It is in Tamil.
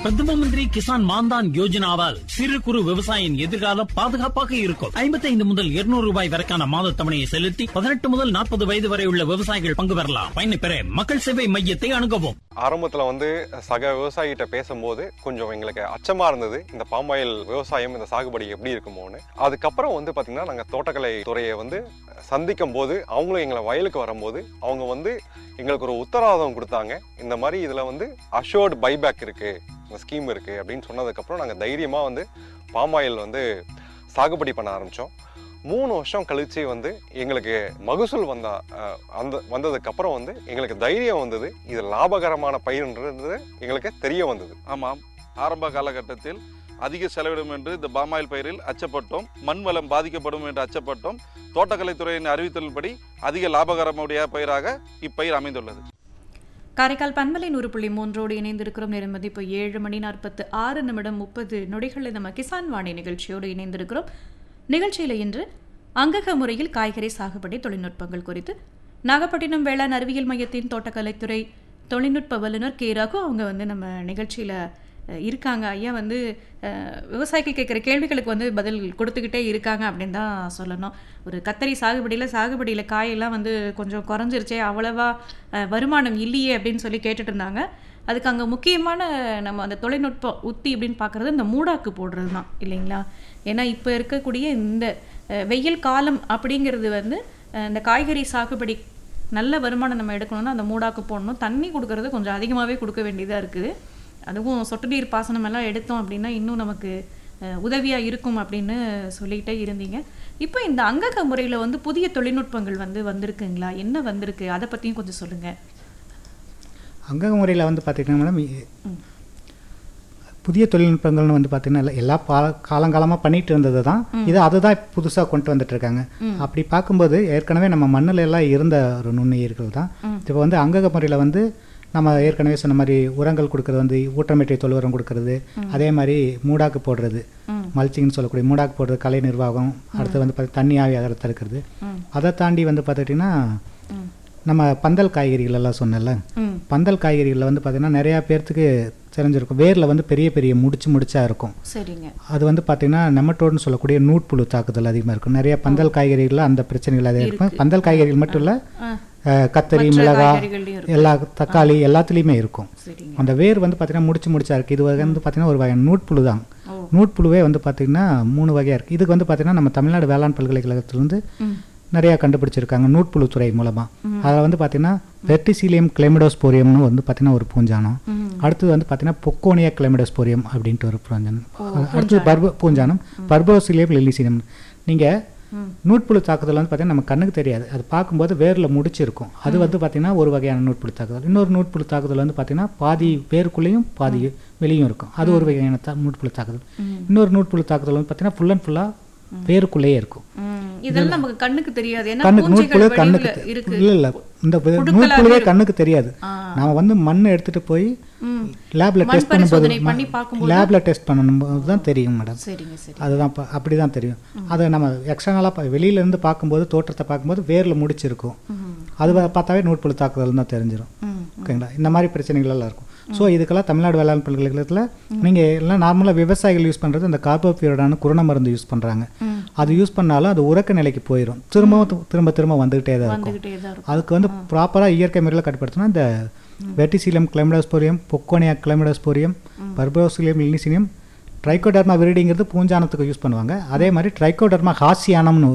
பிரதம மந்திரி கிசான் மான்தான் யோஜனாவால் சிறு குறு விவசாயியின் எதிர்காலம் பாதுகாப்பாக இருக்கும் 55 முதல் 200 ரூபாய் வரைக்கான மாத தவணையை செலுத்தி பதினெட்டு முதல் நாற்பது வயது வரை உள்ள விவசாயிகள் பங்கு பெறலாம் பயனை பெற மக்கள் சேவை மையத்தை அணுகவும் ஆரம்பத்தில் வந்து சக விவசாயிகிட்ட பேசும்போது கொஞ்சம் எங்களுக்கு அச்சமாக இருந்தது இந்த பாமாயில் விவசாயம் இந்த சாகுபடி எப்படி இருக்குமோன்னு அதுக்கப்புறம் வந்து பார்த்திங்கன்னா நாங்கள் தோட்டக்கலை துறையை வந்து சந்திக்கும் போது அவங்களும் எங்களை வயலுக்கு வரும்போது அவங்க வந்து எங்களுக்கு ஒரு உத்தரவாதம் கொடுத்தாங்க இந்த மாதிரி இதில் வந்து அஷோர்டு பைபேக் இருக்குது இந்த ஸ்கீம் இருக்குது அப்படின்னு சொன்னதுக்கப்புறம் நாங்கள் தைரியமாக வந்து பாமாயில் வந்து சாகுபடி பண்ண ஆரம்பித்தோம் மூணு வருஷம் கழிச்சு வந்து எங்களுக்கு மகசூல் வந்த அஹ், அந்த வந்ததுக்கப்புறம் வந்து எங்களுக்கு தைரியம் வந்தது இது லாபகரமான பயிர்ன்றது எங்களுக்கு தெரிய வந்தது ஆமாம் ஆரம்ப காலகட்டத்தில் அதிக செலவிடும் என்று இந்த பாமாயில் பயிரில் அச்சப்பட்டோம் மண் வளம் பாதிக்கப்படும் என்று அச்சப்பட்டோம் தோட்டக்கலைத்துறையின் அறிவித்தல்படி அதிக லாபகரமுடைய பயிராக இப்பயிர் அமைந்துள்ளது காரைக்கால் பண்பலை நூறு புள்ளி மூன்றோடு இணைந்திருக்கிறோம் நேரம் மதிப்பு ஏழு மணி நாற்பத்து ஆறு நிமிடம் முப்பது நொடிகளில் நம்ம கிசான் வாணி நிகழ்ச்சியோடு இணைந்திருக்கிறோம் நிகழ்ச்சியில் இன்று அங்கக முறையில் காய்கறி சாகுபடி தொழில்நுட்பங்கள் குறித்து நாகப்பட்டினம் வேளாண் அறிவியல் மையத்தின் தோட்டக்கலைத்துறை தொழில்நுட்ப வல்லுநர் கே ரகு அவங்க வந்து நம்ம நிகழ்ச்சியில் இருக்காங்க ஐயா வந்து அஹ், விவசாயிகள் கேட்குற கேள்விகளுக்கு வந்து பதில் கொடுத்துக்கிட்டே இருக்காங்க அப்படின்னு தான் சொல்லணும் ஒரு கத்தரி சாகுபடியில் சாகுபடியில் காயெல்லாம் வந்து கொஞ்சம் குறைஞ்சிருச்சே அவ்வளவா அஹ், வருமானம் இல்லையே அப்படின்னு சொல்லி கேட்டுட்டு இருந்தாங்க அதுக்கு அங்கே முக்கியமான நம்ம அந்த தொழில்நுட்ப உத்தி அப்படின்னு பார்க்குறது இந்த மூடாக்கு போடுறது தான் இல்லைங்களா ஏன்னா இப்போ இருக்கக்கூடிய இந்த அஹ், வெயில் காலம் அப்படிங்கிறது வந்து அஹ், இந்த காய்கறி சாகுபடி நல்ல வருமானம் நம்ம எடுக்கணும்னா அந்த மூடாக்கு போடணும் தண்ணி கொடுக்கறது கொஞ்சம் அதிகமாகவே கொடுக்க வேண்டியதாக இருக்குது அதுவும் சொட்டு நீர் பாசனம் எல்லாம் எடுத்தோம் அப்படின்னா இன்னும் நமக்கு அஹ், உதவியா இருக்கும் அப்படின்னு சொல்லிட்டே இருந்தீங்க இப்போ இந்த அங்கக முறையில் வந்து புதிய தொழில்நுட்பங்கள் வந்து வந்திருக்குங்களா என்ன வந்திருக்கு அதை பற்றியும் கொஞ்சம் சொல்லுங்க அங்கக முறையில் வந்து பார்த்திங்கன்னா மேடம் இ- புதிய தொழில்நுட்பங்கள்னு வந்து பார்த்திங்கன்னா எல்லா- எல்லா பா காலங்காலமாக பண்ணிட்டு இருந்தது தான் இது அதை தான் புதுசாக கொண்டு வந்துட்டு இருக்காங்க அப்படி பார்க்கும்போது ஏற்கனவே நம்ம மண்ணில் எல்லாம் இருந்த ஒரு நுண்ணுயிர்கள் தான் இப்போ வந்து அங்கக முறையில் வந்து நம்ம ஏற்கனவே சொன்ன மாதிரி உரங்கள் கொடுக்கறது வந்து ஊட்டமேட்டை தொழு உரம் கொடுக்கறது அதே மாதிரி மூடாக்கு போடுறது மல்ச்சிங்னு சொல்லக்கூடிய மூடாக்கு போடுறது கலை நிர்வாகம் அடுத்து வந்து பார்த்து தண்ணி ஆவி அகர தடுக்கிறது அதை தாண்டி வந்து பார்த்துட்டிங்கன்னா நம்ம பந்தல் காய்கறிகள் எல்லாம் சொன்னேன்ல ம் பந்தல் காய்கறிகளில் வந்து பார்த்திங்கன்னா நிறையா பேர்த்துக்கு தெரிஞ்சிருக்கும் வேரில் வந்து பெரிய பெரிய முடிச்சு முடிச்சா இருக்கும் சரிங்க அது வந்து பார்த்திங்கன்னா நெமட்டோடுன்னு சொல்லக்கூடிய நூட்புழு தாக்குதல் அதிகமாக இருக்கும் நிறைய பந்தல் காய்கறிகளில் அந்த பிரச்சனைகள் அதிகம் இருக்கும் பந்தல் காய்கறிகள் மட்டும் இல்லை ஆ கத்தரி மற்ற மிளகாய் காய்கறிகள்லயும் இருக்கும். எல்லா தக்காளி எல்லாத்துலேயுமே இருக்கும் சரிங்க அந்த வேர் வந்து பார்த்திங்கன்னா முடிச்சு முடிச்சா இருக்குது இது வந்து பார்த்திங்கன்னா ஒரு வகையான நூட்புழு தான் ஓ நூட்புழுவே வந்து பார்த்திங்கன்னா மூணு வகையாக இருக்குது இதுக்கு வந்து பார்த்திங்கன்னா நம்ம தமிழ்நாடு வேளாண் பல்கலைக்கழகத்திலேருந்து ம் நிறையா கண்டுபிடிச்சிருக்காங்க நூட்புழு துறை மூலமாக அதில் வந்து பார்த்தீங்கன்னா வெர்டிசிலியம் கிளைமிடோஸ்போரியம்னு வந்து பார்த்தீங்கன்னா ஒரு பூஞ்சானம் ம் அடுத்தது வந்து பார்த்தீங்கன்னா பொக்கோனியா கிளைமிடோஸ்போரியம் அப்படின்ட்டு ஒரு பூஞ்சானம் அடுத்தது பர்ப பூஞ்சானம் பர்போசிலியம் லில்லிசினம் நீங்கள் ம். நூட்புழு தாக்குதல் வந்து பார்த்தீங்கன்னா நம்ம கண்ணுக்கு தெரியாது அது பார்க்கும்போது வேரில் முடிச்சிருக்கும் அது வந்து பார்த்தீங்கன்னா ஒரு வகையான நூட்புழு தாக்குதல் இன்னொரு நூட்புழு தாக்குதல் வந்து பார்த்தீங்கன்னா பாதி வேருக்குள்ளேயும் பாதி வெளியும் இருக்கும் அது ஒரு வகையான தா நூட்புழு தாக்குதல் இன்னொரு நூட்புழு தாக்குதல் வந்து பார்த்தீங்கன்னா ஃபுல் அண்ட் ஃபுல்லாக வேருக்குள்ளேயே இருக்கும் ம் இதெல்லாம் நமக்கு கண்ணுக்கு தெரியாது ஏன்னா கண்ணுக்கு பூஞ்சைகள் நூட்புழு கண்ணுக்கு வெளியில தெ- இருக்கு இல்ல இல்ல இந்த வி- புழுக்களாவே நூட்புழுவே இருக்கும். கண்ணுக்கு தெரியாது ஆ. நாம வந்து மண் எடுத்துட்டு போய் ம் லேப்ல மண் டெஸ்ட் பண்ணும்போது பரிசோதனை பண்ணி பார்க்கும்போது லேப்ல டெஸ்ட் பண்ணும்போது தான் தெரியும் மேடம் சரிங்க சரி அதுதான் ப- அப்படிதான் தெரியும் அதை நம்ம எக்ஸ்டர்னலாக வெளியில இருந்து பார்க்கும்போது தோற்றத்தை பார்க்கும்போது வேர்ல முடிச்சிருக்கும் ம் அது வ- பார்த்தாவே நூட்புழு தாக்குதல் தான் தெரிஞ்சிடும் ம் ஓகேங்களா இந்த மாதிரி பிரச்சனைகள் எல்லாம் இருக்கும் ஸோ இதுக்கெல்லாம் தமிழ்நாடு வேளாண் பல்கலைக்கழகத்தில் நீங்கள் எல்லாம் நார்மலாக விவசாயிகள் யூஸ் பண்ணுறது இந்த கார்போபியூரடான குருண மருந்து யூஸ் பண்ணுறாங்க ம். அது யூஸ் பண்ணாலும் அது உறக்க நிலைக்கு போயிடும் திரும்பவும் து- திரும்ப திரும்ப வந்துகிட்டே தான் இருக்கும் வந்துகிட்டே தான் இருக்கும் அதுக்கு வந்து ப்ராப்பராக இயற்கை முறையில் கட்டுப்படுத்தினா இந்த Verticillium chlamydosporium Pochonia chlamydosporium Purpureocillium lilacinum Trichoderma விரிடிங்கிறது பூஞ்சானத்துக்கு யூஸ் பண்ணுவாங்க அதே மாதிரி ட்ரைகோடர்மா ஹாசியானம்னு